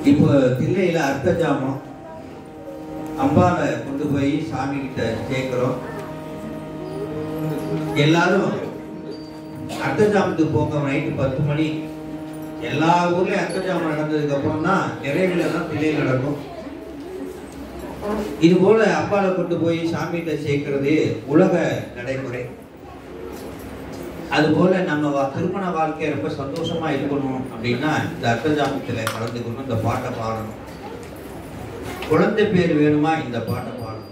இப்போ தில்லையில அர்த்த ஜாமம் அம்பாவை கொண்டு போய் சாமி கிட்ட சேர்க்கிறோம் எல்லாரும் அர்த்த ஜாமத்துக்கு போங்க நைட்டு பத்து மணி எல்லா ஊர்லயும் அர்த்த ஜாமம் நடந்ததுக்கு அப்புறம் தான் நிறைவுல தான் தில்லையில் நடக்கும் இது போல அம்பாவை கொண்டு போய் சாமிகிட்ட சேர்க்கிறது உலக நடைமுறை அதுபோல நம்ம வா- திருமண வாழ்க்கையை ரொம்ப சந்தோஷமா இருக்கணும் அப்படின்னா இந்த அர்த்தஜாமத்துல கலந்துக்கணும் இந்த பாட்டை பாடணும் குழந்தை பேர் வேணுமா இந்த பாட்டை பாடணும்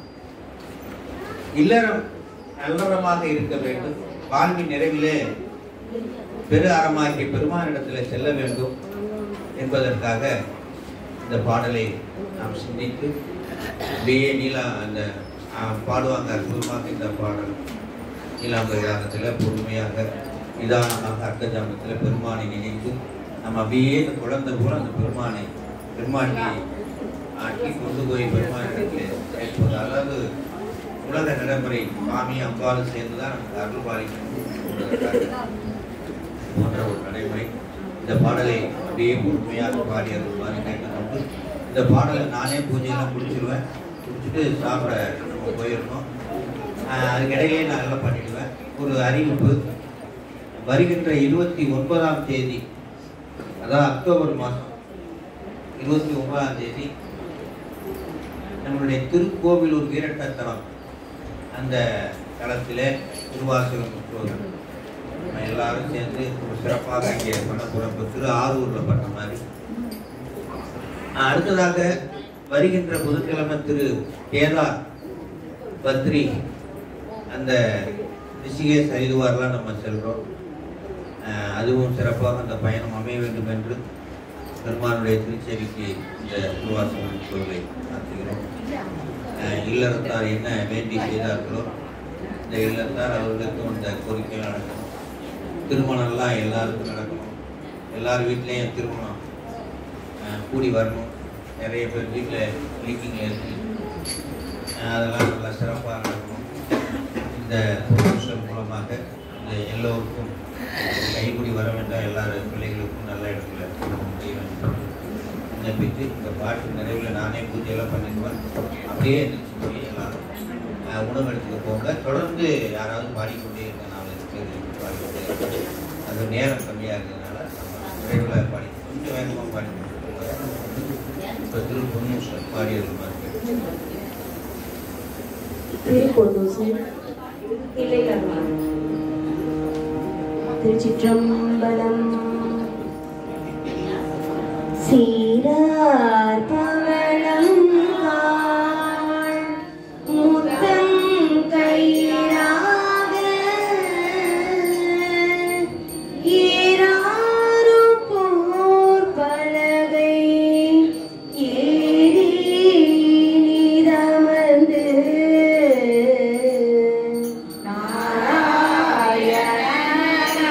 இல்லறம் நல்லறமாக இருக்க வேண்டும் வாழ்வின் நிறைவிலே பெரு அறமாகிய பெருமானிடத்தில் செல்ல வேண்டும் என்பதற்காக இந்த பாடலை நாம் சிந்தித்து அப்படியே நீலா அந்த ஆஹ், பாடுவாங்க அற்புதமாக இந்த பாடல் நீலாம்பரி ராகத்தில் பொறுமையாக நிதானமாக அர்த்த ஜாமத்தில் பெருமானை நினைத்து நம்ம அப்படியே இந்த குழந்தை போல அந்த பெருமானை பெருமானை ஆட்டி கொண்டு போய் பெருமானிடத்தில் சேர்ப்பது அதாவது உலக நடைமுறை சுவாமி அம்பாலும் சேர்ந்து தான் நமக்கு அருள் பாலிக்கணும் போன்ற ஒரு நடைமுறை இந்த பாடலை அப்படியே முழுமையாக பாடி அருள்வாரி கேட்டுக்கொண்டு இந்த பாடலை நானே பூஜையெல்லாம் முடிச்சிருவேன் முடிச்சுட்டு சாப்பிட நம்ம போயிடணும் ஆஹ் அதுக்கு இடையிலே நான் எல்லாம் பண்ணிடுவேன் ஒரு அறிவிப்பு வருகின்ற இருபத்தி ஒன்பதாம் தேதி அதாவது அக்டோபர் மாதம் இருபத்தி ஒன்பதாம் தேதி நம்மளுடைய திருக்கோவிலூர் வீரட்டத்தலம் அந்த தளத்திலே திருவாசகம் முற்றோர்கள் நம்ம எல்லாரும் சேர்ந்து ஒரு சிறப்பாக இங்கே பண்ண போகிறோம் இப்போ திரு ஆரூரில் பண்ண மாதிரி ஆஹ் அடுத்ததாக வருகின்ற புதுக்கிழமை திரு கேதார் பத்ரி அந்த ரிஷிகேஷ் ஹரிதுவார்லாம் நம்ம செல்கிறோம் ஆஹ் அதுவும் சிறப்பாக அந்த பயணம் அமைய வேண்டும் என்று பெருமானுடைய திருச்செவிக்கு இந்த திருவாசகம் சொல்லை நடத்துகிறோம் ஆஹ் இல்லறத்தார் என்ன வேண்டி செய்தார்களோ இந்த இல்லத்தார் அவர்களுக்கும் அந்த கோரிக்கைகள் நடக்கணும் திருமணம்லாம் எல்லாருக்கும் நடக்கணும் எல்லார் வீட்லேயும் திருமணம் ஆஹ் கூடி வரணும் நிறைய பேர் வீட்டில் லீக்கிங்கில் இருக்கு ஆஹ் அதெல்லாம் நல்லா சிறப்பாக நடக்கணும் இந்த ப்ரொபோசல் மூலமாக இந்த எல்லோருக்கும் கைகூடி வர வேண்டாம் எல்லாரும் பிள்ளைகளுக்கும் நல்ல இடத்துல திருமணம் முடிய வேண்டும் விண்ணப்பித்து இந்த பாட்டு நிறைவில் நானே பூஜையெல்லாம் பண்ணிடுவேன் அப்படியே எந்திரிச்சு போய் எல்லாரும் ஆஹ் உணவு எடுத்துக்க போங்க தொடர்ந்து யாராவது பாடிக்கொண்டே இருக்க நாலு பேர் பாடிக்கொண்டே இருக்க அது நேரம் கம்மியாக இருக்கிறதுனால நம்ம விரைவில் பாடி கொஞ்சம் வேகமாக பாடி இப்போ திரு பொன்னூசல் பாடியது மாதிரி திருக்கோதூசு இல்லைகளா திருச்சிற்றம்பலம் சீரார் பவளம் காள் முத்தம் கையிலாக ஏறாரு போர் பலகை ஏறி நீதமர்ந்து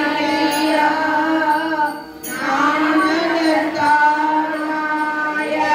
நாராயண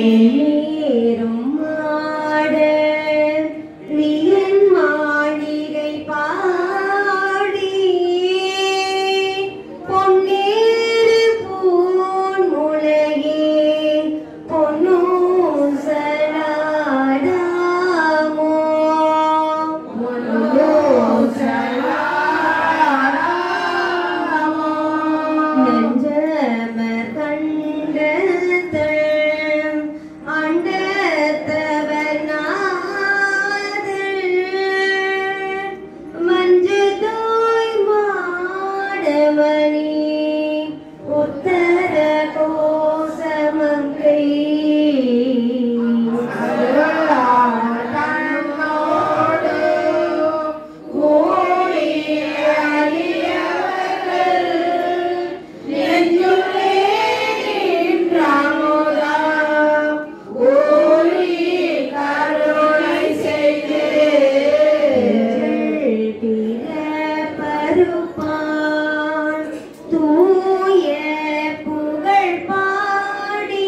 நேரும் மாட வியன் மாளிகை பாடி பொன்னேறு பூன் முளையே பொன்னூசலாடாமோ நெஞ்சமர் கண்டத்தம் அண்டத்தவர் நாதல் மஞ்சதோய் மாடமணி உத்தர கோசமங்கை பருப்பான் தூய புகழ் பாடி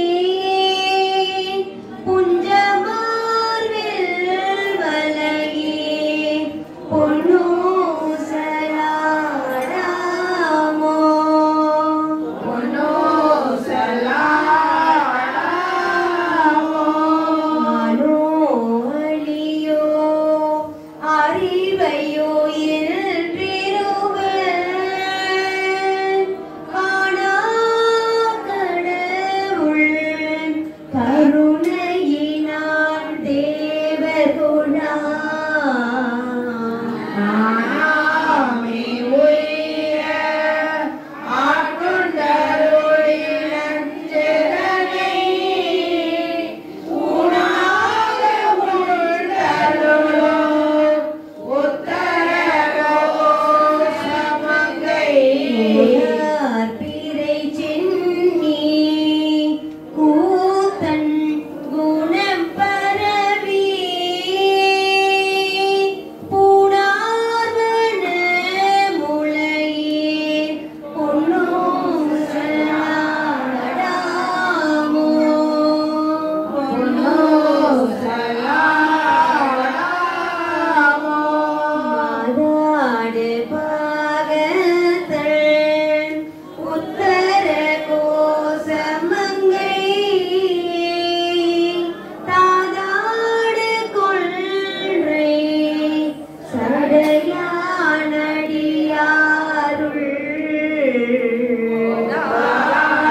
புஞ்சமார்வில் வலையே பொன்னூசலாடாமோ மனோலியோ அறிவையோ கடவுள் கருணையினான் தேவகுணா உயர் பிறை சென்னி கூத்தன் குணம் பரவி பூடார்வன முளையே பொன்னோசலாடாமோ மாதாடு பாகத்தன் உத்தர கோசமங்கை தாதாடு கொள்றை சடையானடியாருள்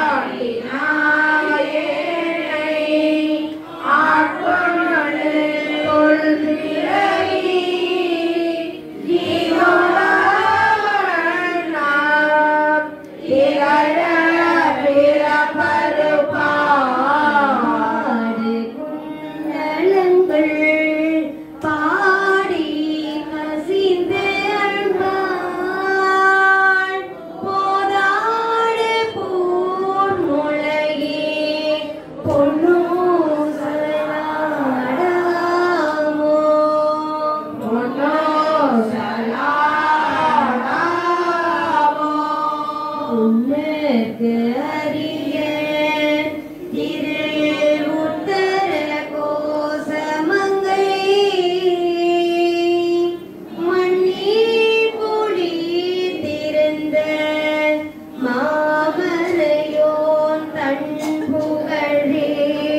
பாடு குண்டலங்கள் பாடி கசிந்து அன்பான் போதாடு பூன் முளையே பொன்னூசலாடாமோ உன்னற்கு அறிய திரு உத்தர கோசமங்கை மண்ணீர் பொழி திறந்த மாமலையோன் தன் புகழே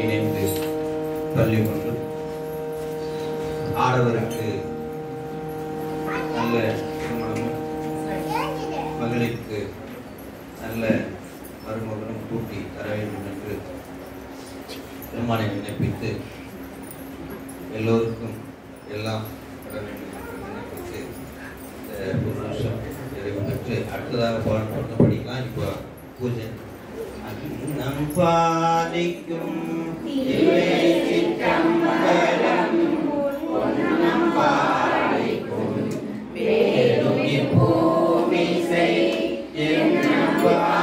இணைந்து பள்ளி கொண்டு ஆடவருக்கு நல்ல திருமணமும் மகளிருக்கு நல்ல மருமகனும் கூட்டி தர வேண்டும் என்று பெருமானை விண்ணப்பித்து எல்லோருக்கும் எல்லாம் தர வேண்டும் என்று விண்ணப்பித்து இந்த ஒரு வருஷம் நிறைவு பெற்று அடுத்ததாக பாடம் போட்டு படிக்கலாம் இப்போ பூஜை அன்னம் பாதிக்கும் இவை சிற்றம்பலம் பொன்னம் பாதிக்கும் வேலும் இப்பூமிசை என்னம்